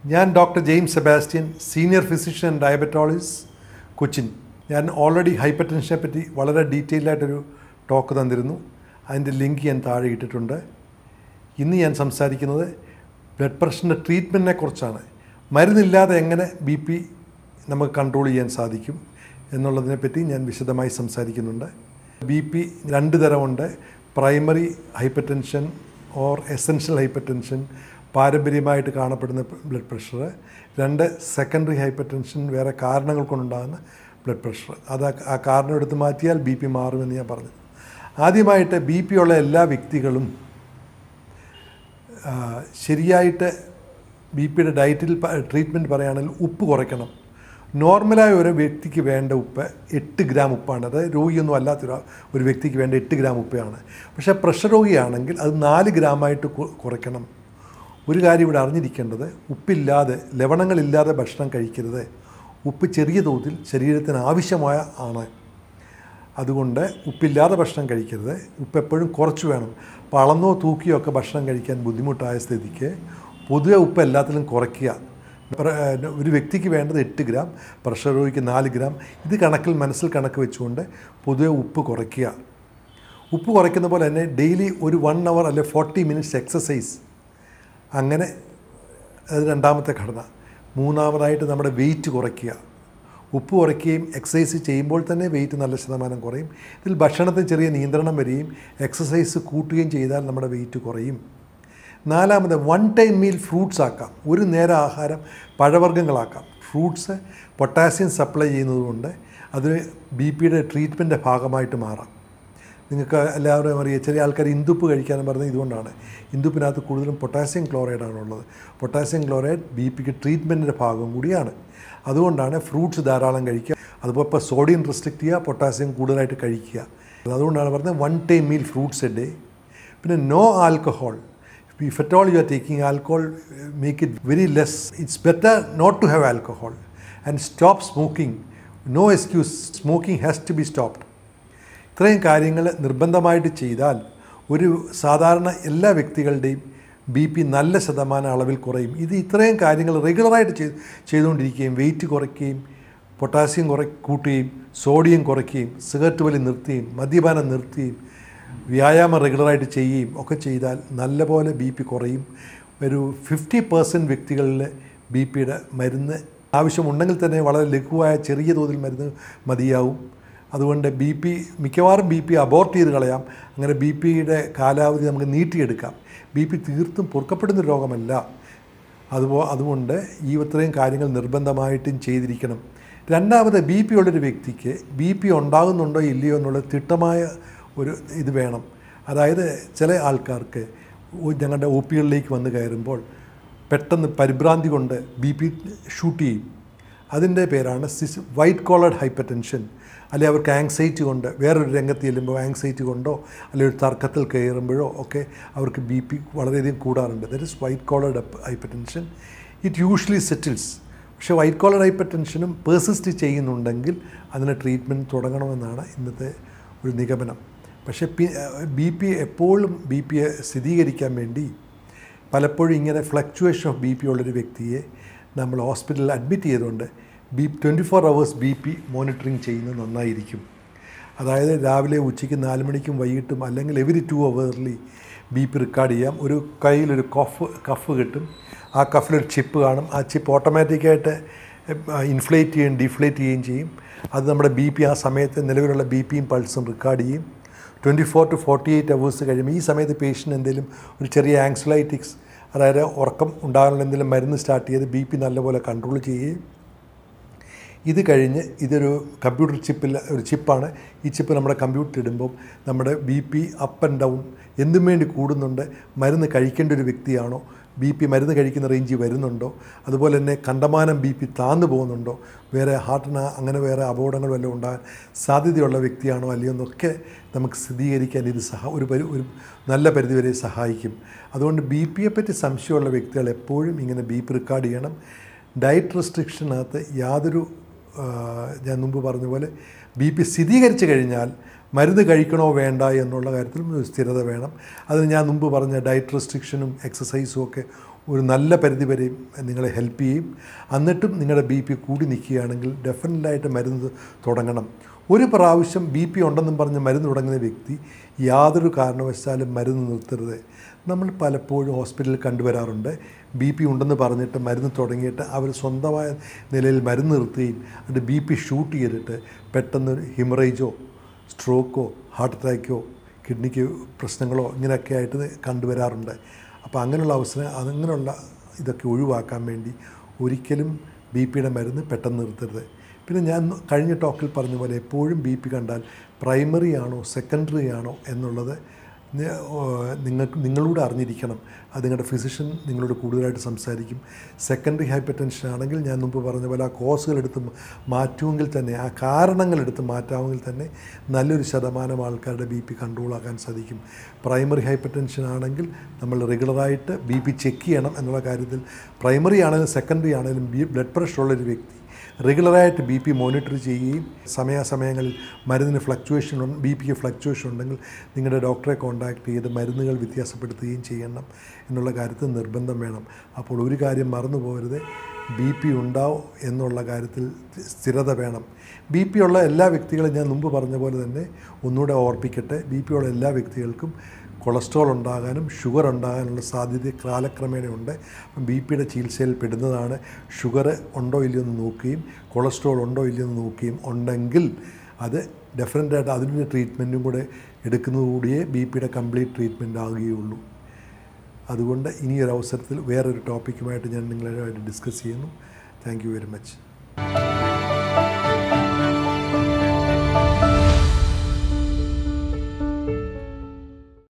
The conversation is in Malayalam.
ഞാൻ doctor James Sebastian senior physician and diabetologist Cochin ഞാൻ ഓൾറെഡി ഹൈപ്പർ ടെൻഷനെ പറ്റി വളരെ ഡീറ്റെയിൽ ആയിട്ടൊരു ടോക്ക് തന്നിരുന്നു അതിൻ്റെ ലിങ്ക് ഞാൻ താഴെ ഇട്ടിട്ടുണ്ട് ഇന്ന് ഞാൻ സംസാരിക്കുന്നത് ബ്ലഡ് പ്രഷറിൻ്റെ ട്രീറ്റ്മെൻറ്റിനെ കുറിച്ചാണ് മരുന്നില്ലാതെ എങ്ങനെ ബി പി നമുക്ക് കൺട്രോൾ ചെയ്യാൻ സാധിക്കും എന്നുള്ളതിനെപ്പറ്റി ഞാൻ വിശദമായി സംസാരിക്കുന്നുണ്ട് ബി പി രണ്ട് തരമുണ്ട് primary hypertension or essential hypertension പാരമ്പര്യമായിട്ട് കാണപ്പെടുന്ന ബ്ലഡ് പ്രഷർ രണ്ട് സെക്കൻഡറി ഹൈപ്പർ ടെൻഷൻ വേറെ കാരണങ്ങൾ കൊണ്ടുണ്ടാകുന്ന ബ്ലഡ് പ്രഷർ അത് ആ- ആ കാരണം എടുത്ത് മാറ്റിയാൽ ബി പി മാറുമെന്ന് ഞാൻ പറഞ്ഞു ആദ്യമായിട്ട് ബി പി ഉള്ള എല്ലാ വ്യക്തികളും ആ, ശരിയായിട്ട് ബി പിയുടെ ഡയറ്റിൽ ട്രീറ്റ്മെൻറ്റ് പറയുകയാണെങ്കിൽ ഉപ്പ് കുറയ്ക്കണം നോർമലായ ഒരു വ്യക്തിക്ക് വേണ്ട ഉപ്പ് എട്ട് ഗ്രാം ഉപ്പാണ് അത് രോഗിയൊന്നും അല്ലാത്തൊരു ഒരു വ്യക്തിക്ക് വേണ്ട എട്ട് ഗ്രാം ഉപ്പാണ് പക്ഷേ പ്രഷർ രോഗിയാണെങ്കിൽ അത് നാല് ഗ്രാമായിട്ട് കു- കുറയ്ക്കണം ഒരു കാര്യം ഇവിടെ അറിഞ്ഞിരിക്കേണ്ടത് ഉപ്പില്ലാതെ ലവണങ്ങളില്ലാതെ ഭക്ഷണം കഴിക്കരുത് ഉപ്പ് ചെറിയ തോതിൽ ശരീരത്തിന് ആവശ്യമായ ആണ് അതുകൊണ്ട് ഉപ്പില്ലാതെ ഭക്ഷണം കഴിക്കരുത് ഉപ്പ് എപ്പോഴും കുറച്ച് വേണം അപ്പോൾ അളന്നോ തൂക്കിയോ ഒക്കെ ഭക്ഷണം കഴിക്കാൻ ബുദ്ധിമുട്ടായ സ്ഥിതിക്ക് പൊതുവെ ഉപ്പ് എല്ലാത്തിലും കുറയ്ക്കുക പ്ര- ഒരു വ്യക്തിക്ക് വേണ്ടത് എട്ട് ഗ്രാം പ്രഷർ രോഗിക്ക് നാല് ഗ്രാം ഇത് കണക്കിൽ മനസ്സിൽ കണക്ക് വെച്ചുകൊണ്ട് പൊതുവെ ഉപ്പ് കുറയ്ക്കുക ഉപ്പ് കുറയ്ക്കുന്ന പോലെ തന്നെ ഡെയിലി ഒരു വൺ അവർ അല്ലെ ഫോർട്ടി മിനിറ്റ്സ് എക്സസൈസ് അങ്ങനെ അത് രണ്ടാമത്തെ ഘടന മൂന്നാമതായിട്ട് നമ്മുടെ വെയിറ്റ് കുറയ്ക്കുക ഉപ്പ് കുറയ്ക്കുകയും എക്സസൈസ് ചെയ്യുമ്പോൾ തന്നെ വെയിറ്റ് നല്ല ശതമാനം കുറയും ഇതിൽ ഭക്ഷണത്തിന് ചെറിയ നിയന്ത്രണം വരികയും എക്സസൈസ് കൂട്ടുകയും ചെയ്താൽ നമ്മുടെ വെയിറ്റ് കുറയും നാലാമത് വൺ ടൈം മീൽ ഫ്രൂട്ട്സ് ആക്കാം ഒരു നേര ആഹാരം പഴവർഗ്ഗങ്ങളാക്കാം ഫ്രൂട്ട്സ് പൊട്ടാസ്യം സപ്ലൈ ചെയ്യുന്നതുകൊണ്ട് അത് ബി പിയുടെ ട്രീറ്റ്മെൻറ്റിൻ്റെ ഭാഗമായിട്ട് മാറാം നിങ്ങൾക്ക് എല്ലാവരും അറിയാം ചില ആൾക്കാർ ഇന്ദുപ്പ് കഴിക്കാനും പറഞ്ഞത് ഇതുകൊണ്ടാണ് ഇന്ദുപ്പിനകത്ത് കൂടുതലും പൊട്ടാസ്യം ക്ലോറൈഡാണ് ഉള്ളത് പൊട്ടാസ്യം ക്ലോറൈഡ് ബി പിക്ക് ട്രീറ്റ്മെൻറ്റിൻ്റെ ഭാഗം കൂടിയാണ് അതുകൊണ്ടാണ് ഫ്രൂട്ട്സ് ധാരാളം കഴിക്കുക അതുപോലെ ഇപ്പോൾ സോഡിയം റെസ്ട്രിക്റ്റ് ചെയ്യുക പൊട്ടാസ്യം കൂടുതലായിട്ട് കഴിക്കുക അതുകൊണ്ടാണ് പറഞ്ഞത് one time meal fruits a day പിന്നെ no alcohol if at all you are taking alcohol make it very less it's better not to have alcohol and stop smoking no excuse smoking has to be stopped ഇത്രയും കാര്യങ്ങൾ നിർബന്ധമായിട്ട് ചെയ്താൽ ഒരു സാധാരണ എല്ലാ വ്യക്തികളുടെയും ബി പി നല്ല ശതമാനം അളവിൽ കുറയും ഇത് ഇത്രയും കാര്യങ്ങൾ റെഗുലറായിട്ട് ചെയ്ത് ചെയ്തുകൊണ്ടിരിക്കുകയും വെയിറ്റ് കുറയ്ക്കുകയും പൊട്ടാസ്യം കുറ കൂട്ടുകയും സോഡിയം കുറയ്ക്കുകയും സിഗരറ്റ് വലി നിർത്തുകയും മദ്യപാനം നിർത്തുകയും വ്യായാമം റെഗുലറായിട്ട് ചെയ്യുകയും ഒക്കെ ചെയ്താൽ നല്ലപോലെ ബി പി കുറയും ഒരു ഫിഫ്റ്റി പേഴ്സൻറ്റ് വ്യക്തികളിൽ ബി പിയുടെ മരുന്ന് ആവശ്യമുണ്ടെങ്കിൽ തന്നെ വളരെ ലഘുവായ ചെറിയ തോതിൽ മരുന്ന് മതിയാവും അതുകൊണ്ട് ബി പി മിക്കവാറും ബി പി അബോർട്ട് ചെയ്ത് കളയാം അങ്ങനെ ബി പിയുടെ കാലാവധി നമുക്ക് നീട്ടിയെടുക്കാം ബി പി തീർത്തും പൊറുക്കപ്പെടുന്ന രോഗമല്ല അതുപോ അതുകൊണ്ട് ഈ ഇത്രയും കാര്യങ്ങൾ നിർബന്ധമായിട്ടും ചെയ്തിരിക്കണം രണ്ടാമത് ബി പി ഉള്ളൊരു വ്യക്തിക്ക് ബി പി ഉണ്ടാകുന്നുണ്ടോ ഇല്ലയോ എന്നുള്ള തിട്ടമായ ഒരു ഇത് വേണം അതായത് ചില ആൾക്കാർക്ക് ഓ- ഞങ്ങളുടെ ഒ പികളിലേക്ക് വന്ന് കയറുമ്പോൾ പെട്ടെന്ന് പരിഭ്രാന്തി കൊണ്ട് ബി പി ഷൂട്ട് ചെയ്യും അതിൻ്റെ പേരാണ് this white collared hypertension അല്ലെങ്കിൽ അവർക്ക് ആങ്സൈറ്റി കൊണ്ട് വേറൊരു രംഗത്ത് ചെല്ലുമ്പോൾ ആങ്സൈറ്റി കൊണ്ടോ അല്ലെങ്കിൽ ഒരു തർക്കത്തിൽ കയറുമ്പോഴോ ഒക്കെ അവർക്ക് ബി പി വളരെയധികം കൂടാറുണ്ട് that is white collared hypertension it usually settles പക്ഷേ വൈറ്റ് കോളർ ഹൈപ്പർ ടെൻഷനും പേഴ്സിസ്റ്റ് ചെയ്യുന്നുണ്ടെങ്കിൽ അതിന് ട്രീറ്റ്മെൻറ്റ് തുടങ്ങണമെന്നാണ് ഇന്നത്തെ ഒരു നിഗമനം പക്ഷേ പി ബി പി എപ്പോഴും ബി പിയെ സ്ഥിരീകരിക്കാൻ വേണ്ടി പലപ്പോഴും ഇങ്ങനെ ഫ്ലക്ച്വേഷൻ ഓഫ് ബി പി ഉള്ളൊരു വ്യക്തിയെ നമ്മൾ ഹോസ്പിറ്റലിൽ അഡ്മിറ്റ് ചെയ്തുകൊണ്ട് B twenty four hours B P monitoring ചെയ്യുന്നത് നന്നായിരിക്കും അതായത് രാവിലെ ഉച്ചയ്ക്ക് നാല് മണിക്കും വൈകിട്ടും അല്ലെങ്കിൽ every two hourly B P record ചെയ്യാം ഒരു കയ്യിലൊരു കഫ് കഫ് കിട്ടും ആ കഫിലൊരു ചിപ്പ് കാണും ആ ചിപ്പ് ഓട്ടോമാറ്റിക്കായിട്ട് ഇൻഫ്ലേറ്റ് ചെയ്യുകയും ഡിഫ്ലേറ്റ് ചെയ്യുകയും ചെയ്യും അത് നമ്മുടെ ബി പി ആ സമയത്ത് നിലവിലുള്ള ബി പിയും പൾസും റെക്കോർഡ് ചെയ്യും twenty four to forty eight hours കഴിയുമ്പോൾ ഈ സമയത്ത് പേഷ്യൻ്റ് എന്തെങ്കിലും ഒരു ചെറിയ ആങ്സൈറ്റിക്സ് അതായത് ഉറക്കം ഉണ്ടാകാനുള്ള എന്തെങ്കിലും മരുന്ന് സ്റ്റാർട്ട് ചെയ്ത് ബി പി നല്ലപോലെ കൺട്രോൾ ചെയ്യുകയും ഇത് കഴിഞ്ഞ് ഇതൊരു കമ്പ്യൂട്ടർ ചിപ്പിൽ ഒരു ചിപ്പാണ് ഈ ചിപ്പ് നമ്മുടെ കമ്പ്യൂട്ടർ ഇടുമ്പോൾ നമ്മുടെ B P up and down എന്തും വേണ്ടി കൂടുന്നുണ്ട് മരുന്ന് കഴിക്കേണ്ട ഒരു വ്യക്തിയാണോ ബി പി മരുന്ന് കഴിക്കുന്ന റേഞ്ചിൽ വരുന്നുണ്ടോ അതുപോലെ തന്നെ കണ്ടമാനം ബി പി താന്നു പോകുന്നുണ്ടോ വേറെ ഹാർട്ടിന് അങ്ങനെ വേറെ അപകടങ്ങൾ വല്ലതും ഉണ്ടാകാൻ സാധ്യതയുള്ള വ്യക്തിയാണോ അല്ലയോ എന്നൊക്കെ നമുക്ക് സ്ഥിരീകരിക്കാൻ ഇത് സഹ ഒരു പരി ഒരു നല്ല പരിധിവരെ സഹായിക്കും അതുകൊണ്ട് ബി പിയെ പറ്റി സംശയമുള്ള വ്യക്തികൾ എപ്പോഴും ഇങ്ങനെ ബി പി റെക്കോർഡ് ചെയ്യണം ഡയറ്റ് റെസ്ട്രിക്ഷനകത്ത് യാതൊരു ആ, ഞാൻ മുമ്പ് പറഞ്ഞ പോലെ ബി പി സ്ഥിരീകരിച്ചു കഴിഞ്ഞാൽ മരുന്ന് കഴിക്കണോ വേണ്ട എന്നുള്ള കാര്യത്തിൽ ഒരു സ്ഥിരത വേണം അതിന് ഞാൻ മുമ്പ് പറഞ്ഞ ഡയറ്റ് റെസ്ട്രിക്ഷനും എക്സസൈസും ഒക്കെ ഒരു നല്ല പരിധി വരെയും നിങ്ങളെ ഹെൽപ്പ് ചെയ്യും എന്നിട്ടും നിങ്ങളുടെ ബി പി കൂടി നിൽക്കുകയാണെങ്കിൽ ഡെഫിനറ്റായിട്ട് മരുന്ന് തുടങ്ങണം ഒരു പ്രാവശ്യം ബി പി ഉണ്ടെന്നും പറഞ്ഞ് മരുന്ന് തുടങ്ങുന്ന വ്യക്തി യാതൊരു കാരണവശാലും മരുന്ന് നിർത്തരുത് നമ്മൾ പലപ്പോഴും ഹോസ്പിറ്റലിൽ കണ്ടുവരാറുണ്ട് ബി പി ഉണ്ടെന്ന് പറഞ്ഞിട്ട് മരുന്ന് തുടങ്ങിയിട്ട് അവർ സ്വന്തമായ നിലയിൽ മരുന്ന് നിർത്തുകയും അത് ബി പി ഷൂട്ട് ചെയ്തിട്ട് പെട്ടെന്ന് ഹിമറേജോ സ്ട്രോക്കോ ഹാർട്ട് അറ്റാക്കോ കിഡ്നിക്ക് പ്രശ്നങ്ങളോ ഇങ്ങനെയൊക്കെ ആയിട്ട് കണ്ടുവരാറുണ്ട് അപ്പോൾ അങ്ങനെയുള്ള അവസരം അങ്ങനെയുള്ള ഇതൊക്കെ ഒഴിവാക്കാൻ വേണ്ടി ഒരിക്കലും ബി പിയുടെ മരുന്ന് പെട്ടെന്ന് നിർത്തരുത് പിന്നെ ഞാൻ കഴിഞ്ഞ ടോക്കിൽ പറഞ്ഞ പോലെ എപ്പോഴും ബി പി കണ്ടാൽ പ്രൈമറി ആണോ സെക്കൻഡറി ആണോ എന്നുള്ളത് നി- ഓ, നിങ്ങൾക്ക് നിങ്ങളൂടെ അറിഞ്ഞിരിക്കണം അത് നിങ്ങളുടെ ഫിസിഷ്യൻ നിങ്ങളോട് കൂടുതലായിട്ട് സംസാരിക്കും സെക്കൻഡറി ഹൈപ്പർ ടെൻഷൻ ആണെങ്കിൽ ഞാൻ മുമ്പ് പറഞ്ഞ പോലെ ആ കോസുകൾ എടുത്ത് മ- മാറ്റുമെങ്കിൽ തന്നെ ആ കാരണങ്ങൾ എടുത്ത് മാറ്റാമെങ്കിൽ തന്നെ നല്ലൊരു ശതമാനം ആൾക്കാരുടെ ബി പി കൺട്രോളാക്കാൻ സാധിക്കും പ്രൈമറി ഹൈപ്പർ ടെൻഷൻ ആണെങ്കിൽ നമ്മൾ റെഗുലറായിട്ട് ബി പി ചെക്ക് ചെയ്യണം എന്നുള്ള കാര്യത്തിൽ പ്രൈമറി ആണെങ്കിലും സെക്കൻഡറി ആണെങ്കിലും ബി ബ്ലഡ് പ്രഷറുള്ളൊരു വ്യക്തി റെഗുലറായിട്ട് ബി പി മോണിറ്റർ ചെയ്യുകയും സമയാസമയങ്ങളിൽ മരുന്നിന് ഫ്ലക്ച്വേഷൻ ബി പിക്ക് ഫ്ലക്ച്വേഷൻ ഉണ്ടെങ്കിൽ നിങ്ങളുടെ ഡോക്ടറെ കോൺടാക്ട് ചെയ്ത് മരുന്നുകൾ വ്യത്യാസപ്പെടുത്തുകയും ചെയ്യണം എന്നുള്ള കാര്യത്തിൽ നിർബന്ധം വേണം അപ്പോൾ ഒരു കാര്യം മറന്നു പോകരുത് ബി പി ഉണ്ടാവും എന്നുള്ള കാര്യത്തിൽ സ്ഥിരത വേണം ബി പി ഉള്ള എല്ലാ വ്യക്തികളും ഞാൻ മുമ്പ് പറഞ്ഞ പോലെ തന്നെ ഒന്നുകൂടെ ഓർപ്പിക്കട്ടെ ബി പി ഉള്ള എല്ലാ വ്യക്തികൾക്കും കൊളസ്ട്രോൾ ഉണ്ടാകാനും ഷുഗർ ഉണ്ടാകാനുള്ള സാധ്യത കാലക്രമേണയുണ്ട് അപ്പം ബി പിയുടെ ചികിത്സയിൽ പെടുന്നതാണ് ഷുഗർ ഉണ്ടോ ഇല്ലയോ എന്ന് നോക്കുകയും കൊളസ്ട്രോൾ ഉണ്ടോ ഇല്ലയോ എന്ന് നോക്കുകയും ഉണ്ടെങ്കിൽ അത് ഡെഫിനറ്റായിട്ട് അതിൻ്റെ ട്രീറ്റ്മെൻറ്റും കൂടെ എടുക്കുന്നതുകൂടിയേ ബി പിയുടെ കംപ്ലീറ്റ് ട്രീറ്റ്മെൻറ്റ് ആകുകയുള്ളൂ അതുകൊണ്ട് ഇനിയൊരു അവസരത്തിൽ വേറൊരു ടോപ്പിക്കുമായിട്ട് ഞാൻ നിങ്ങളുമായിട്ട് ഡിസ്കസ് ചെയ്യുന്നു താങ്ക് യു വെരി മച്ച്